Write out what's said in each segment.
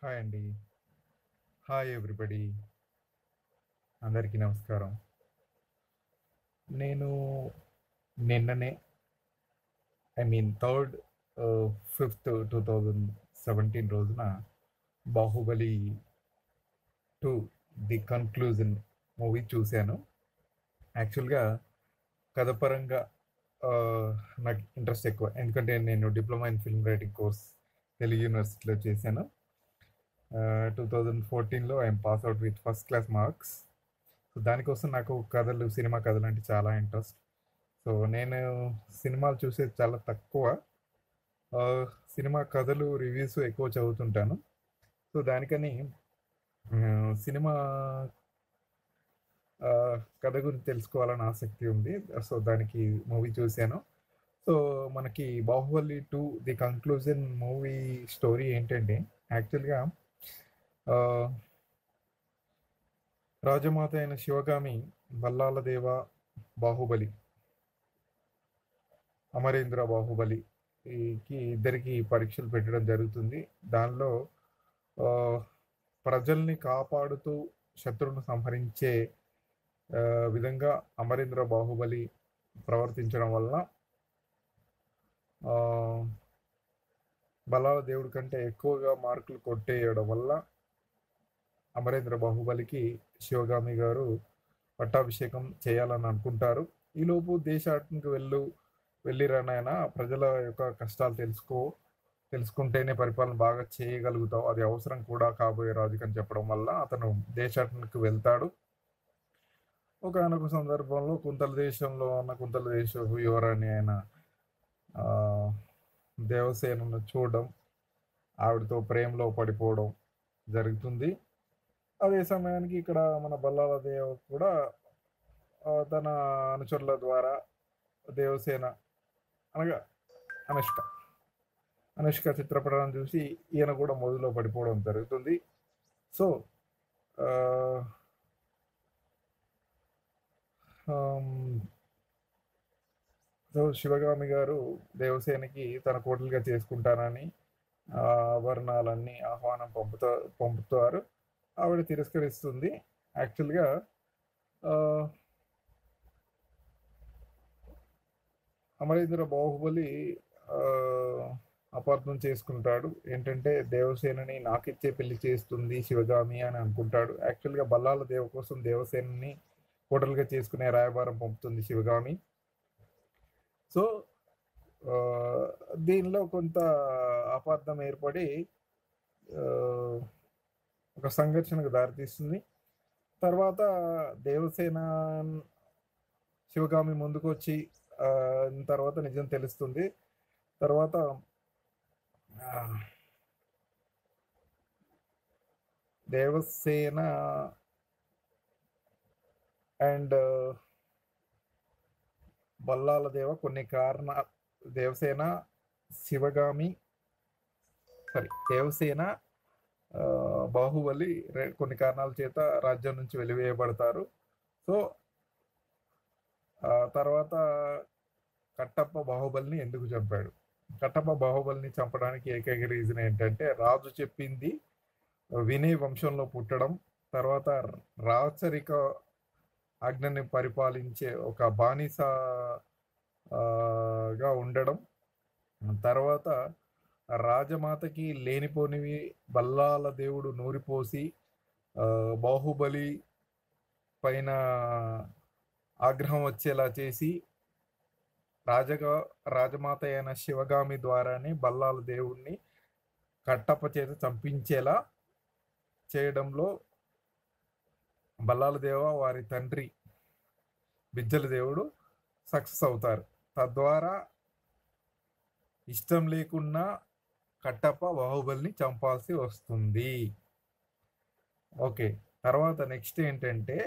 hi అండి hi everybody అందరికీ నమస్కారం నేను నిన్ననే I mean third fifth two thousand seventeen రోజున Baahubali two the conclusion movie చూశాను యాక్చువల్గా కథపరంగా ఆ, నాకు ఇంట్రెస్ట్ ఎక్కువ ఎందుకంటే నేను diploma in film writing course Telugu యూనివర్సిటీలో చేశాను టూ థౌజండ్ ఫోర్టీన్లో I'm pass out with first class marks so దానికోసం నాకు కథలు సినిమా కథలు అంటే చాలా ఇంట్రెస్ట్ సో నేను సినిమాలు చూసేది చాలా తక్కువ ఆ, సినిమా కథలు రివ్యూస్ ఎక్కువ చదువుతుంటాను సో దానికని ఆ, సినిమా ఆ, కథ గురించి తెలుసుకోవాలని ఆసక్తి ఉంది సో దానికి మూవీ చూశాను సో మనకి Baahubali two the conclusion movie story ఏంటంటే యాక్చువల్గా ఆ, రాజమాత అయిన శివగామి బల్లాల దేవ బాహుబలి అమరేంద్ర బాహుబలి ఈకి ఇద్దరికి పరీక్షలు పెట్టడం జరుగుతుంది దానిలో ఆ, ప్రజల్ని కాపాడుతూ శత్రువును సంహరించే ఆ, విధంగా అమరేంద్ర బాహుబలి ప్రవర్తించడం వలన ఆ, బలాల దేవుడి కంటే ఎక్కువగా మార్కులు కొట్టేయడం వల్ల అమరేంద్ర బాహుబలికి శివగామి గారు పట్టాభిషేకం చేయాలని అనుకుంటారు ఈలోపు దేశాటనికి వెళ్ళు వెళ్ళిరానాయన ప్రజల యొక్క కష్టాలు తెలుసుకో తెలుసుకుంటేనే పరిపాలన బాగా చేయగలుగుతావు అది అవసరం కూడా కాబోయే రాజుకి అని చెప్పడం వల్ల అతను దేశాటనికి వెళ్తాడు ఒకనొక సందర్భంలో కుంతల దేశంలో ఉన్న కుంతల దేశపు యువరాణి అయిన ఆ, దేవసేనను చూడడం ఆవిడతో ప్రేమలో పడిపోవడం జరుగుతుంది అదే సమయానికి ఇక్కడ మన బల్లాల దేవ కూడా ఆ, తన అనుచరుల ద్వారా దేవసేన అనగా అనుష్క అనుష్క చిత్రపటాన్ని చూసి ఈయన కూడా మొదలో పడిపోవడం జరుగుతుంది సో ఆ, ఆమ్, సో శివగామి గారు దేవసేనకి తన కోటలుగా చేసుకుంటానని ఆ, ఆభరణాలన్నీ ఆహ్వానం పంపుతా పంపుతారు ఆవిడ తిరస్కరిస్తుంది యాక్చువల్గా ఆ, అమరేంద్ర బాహుబలి ఆ, అపార్థం చేసుకుంటాడు ఏంటంటే దేవసేనని నాకిచ్చే పెళ్లి చేస్తుంది శివగామి అని అనుకుంటాడు యాక్చువల్గా బల్లాల దేవ కోసం దేవసేనని కోటలుగా చేసుకునే రాయబారం పంపుతుంది శివగామి సో ఆ, దీనిలో కొంత అపార్థం ఏర్పడి ఆ, ఒక సంఘర్షణకు దారితీస్తుంది తర్వాత దేవసేన శివగామి ముందుకు వచ్చి ఆ, తర్వాత నిజం తెలుస్తుంది తర్వాత ఆ, దేవసేన అండ్ బల్లాల దేవ కొన్ని కారణ దేవసేన శివగామి సారీ దేవసేన ఆ, బాహుబలి రె- కొన్ని కారణాల చేత రాజ్యం నుంచి వెలివేయబడతారు సో ఆ తర్వాత కట్టప్ప బాహుబలిని ఎందుకు చంపాడు కట్టప్ప బాహుబలిని చంపడానికి ఏకైక రీజన్ ఏంటంటే రాజు చెప్పింది వినయ్ వంశంలో పుట్టడం తర్వాత రాచరిక ఆజ్ఞని పరిపాలించే ఒక బానిస ఆ, గా ఉండడం తర్వాత రాజమాతకి లేనిపోనివి బల్లాల దేవుడు నూరిపోసి ఆ, బాహుబలి పైన ఆగ్రహం వచ్చేలా చేసి రాజగా రాజమాత అయిన శివగామి ద్వారానే బల్లాల దేవుణ్ణి కట్టప్ప చేత చంపించేలా చేయడంలో బల్లాల దేవ వారి తండ్రి బిజ్జల దేవుడు సక్సెస్ అవుతారు తద్వారా ఇష్టం లేకున్నా కట్టప్ప బాహుబలిని చంపాల్సి వస్తుంది ఓకే తర్వాత నెక్స్ట్ ఏంటంటే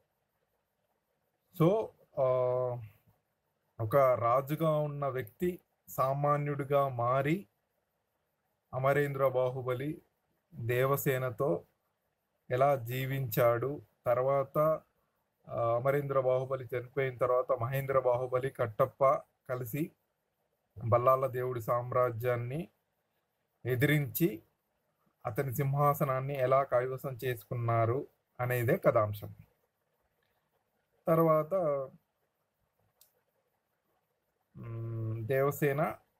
సో ఆ, ఒక రాజుగా ఉన్న వ్యక్తి సామాన్యుడిగా మారి అమరేంద్ర బాహుబలి దేవసేనతో ఎలా జీవించాడు తర్వాత ఆ, అమరేంద్ర బాహుబలి చనిపోయిన తర్వాత మహేంద్ర బాహుబలి కట్టప్ప కలిసి బల్లాల దేవుడి సామ్రాజ్యాన్ని ఎదిరించి అతని సింహాసనాన్ని ఎలా కైవసం చేసుకున్నారు అనేదే కథాంశం తర్వాత మ్, దేవసేన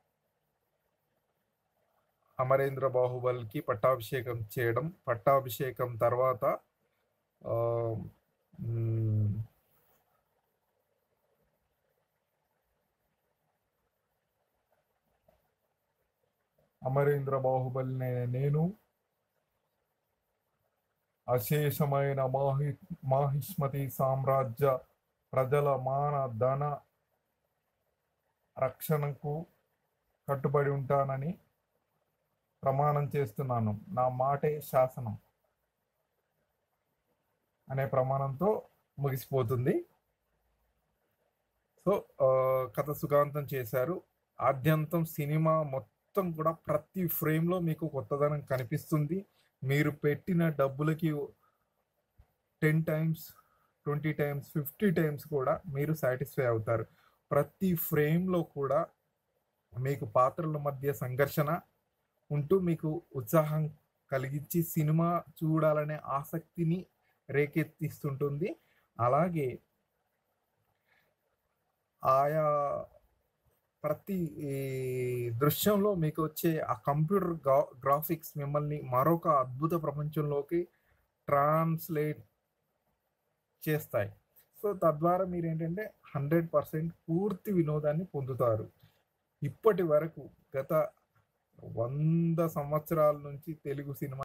అమరేంద్ర బాహుబలికి పట్టాభిషేకం చేయడం పట్టాభిషేకం తర్వాత ఆ, మ్, అమరేంద్ర బాహుబలి నే- నేను అశేషమైన మాహి మాహిష్మతి సామ్రాజ్య ప్రజల మాన ధన రక్షణకు కట్టుబడి ఉంటానని ప్రమాణం చేస్తున్నాను నా మాటే శాసనం అనే ప్రమాణంతో ముగిసిపోతుంది సో ఆ, కథ సుఖాంతం చేశారు ఆద్యంతం సినిమా మొత్తం కూడా ప్రతి ఫ్రేమ్లో మీకు కొత్తదనం కనిపిస్తుంది మీరు పెట్టిన డబ్బులకి ten times twenty times fifty times కూడా మీరు సాటిస్ఫై అవుతారు ప్రతి ఫ్రేమ్లో కూడా మీకు పాత్రల మధ్య సంఘర్షణ ఉంటూ మీకు ఉత్సాహం కలిగించి సినిమా చూడాలనే ఆసక్తిని రేకెత్తిస్తుంటుంది అలాగే ఆయా ప్రతి ఈ దృశ్యంలో మీకు వచ్చే ఆ కంప్యూటర్ గా గ్రాఫిక్స్ మిమ్మల్ని మరొక అద్భుత ప్రపంచంలోకి ట్రాన్స్లేట్ చేస్తాయి సో తద్వారా మీరు ఏంటంటే హండ్రెడ్ పర్సెంట్ పూర్తి వినోదాన్ని పొందుతారు ఇప్పటి వరకు గత వంద సంవత్సరాల నుంచి తెలుగు సినిమా